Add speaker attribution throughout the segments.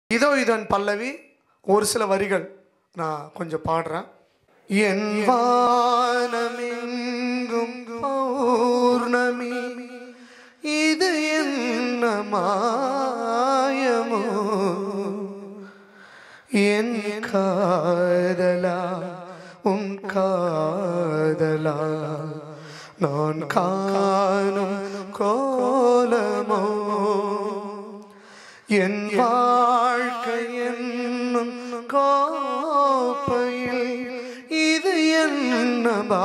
Speaker 1: இதோ இதன் பல்லவி ஒரு சில வரிகள் நான் கொஞ்சம் பாடுறேன் என் வானமெங்கும் பௌர்ணமி இது என்ன மாயமோ என் காதலா உன் காதலா நான் காணும் கோலமோ என் வாழ்க்கை என்னும் கோப்பையில் இது என்ன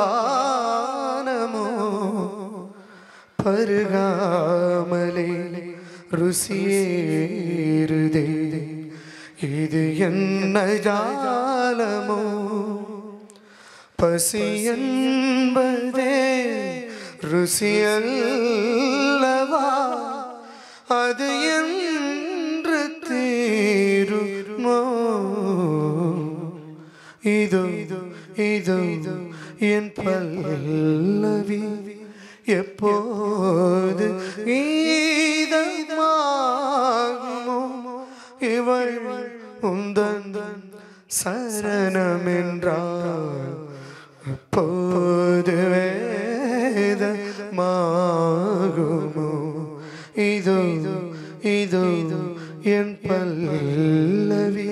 Speaker 1: பானமோ பருகாமலே ருசியேறுதே இது என்ன ஜாலமோ பசி என்பதே ருசியல்லவா அது என்று தீருமோ இதோ இதோ என் பல்லவி எப்போது கீதமாகுமோ இவள் உந்தன் சரணம் என்றால் அப்போது வேதமாகுமோ இதோ இதோ என் பல்லவி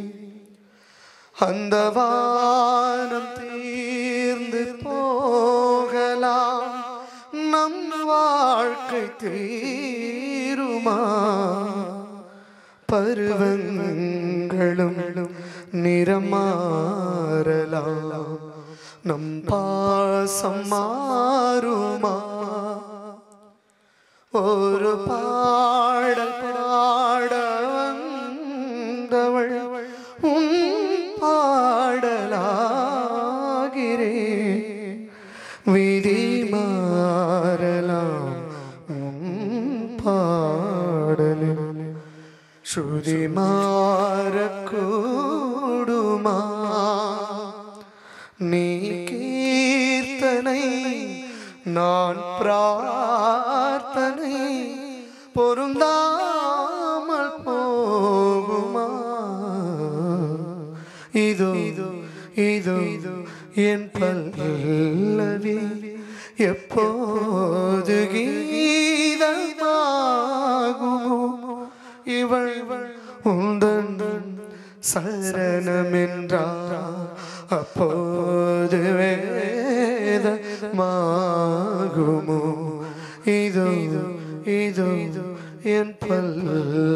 Speaker 1: அந்த வானம் தீர்ந்து போகலாம் நம் வாழ்க்கை தீருமா பருவங்களும் நிறமாறலாம் நம் பாசம் மாறுமா ஒரு பாடல் பாட வந்தவள் உன் பாடலாகிறே விதி மாறலாம் உன் பாடலில் ஸ்ருதி மாறக்கூடுமா நீ கீர்த்தனை நான் பிரார்த்தனை பொருந்தாமல் போகுமா இதோ இதோ என் பல்லவி எப்போது கீதமாகுமோ இவள் உந்தன் சரணமென்றா அப்போது வேதமாகுமோ இதோ இதோ என் பல்ல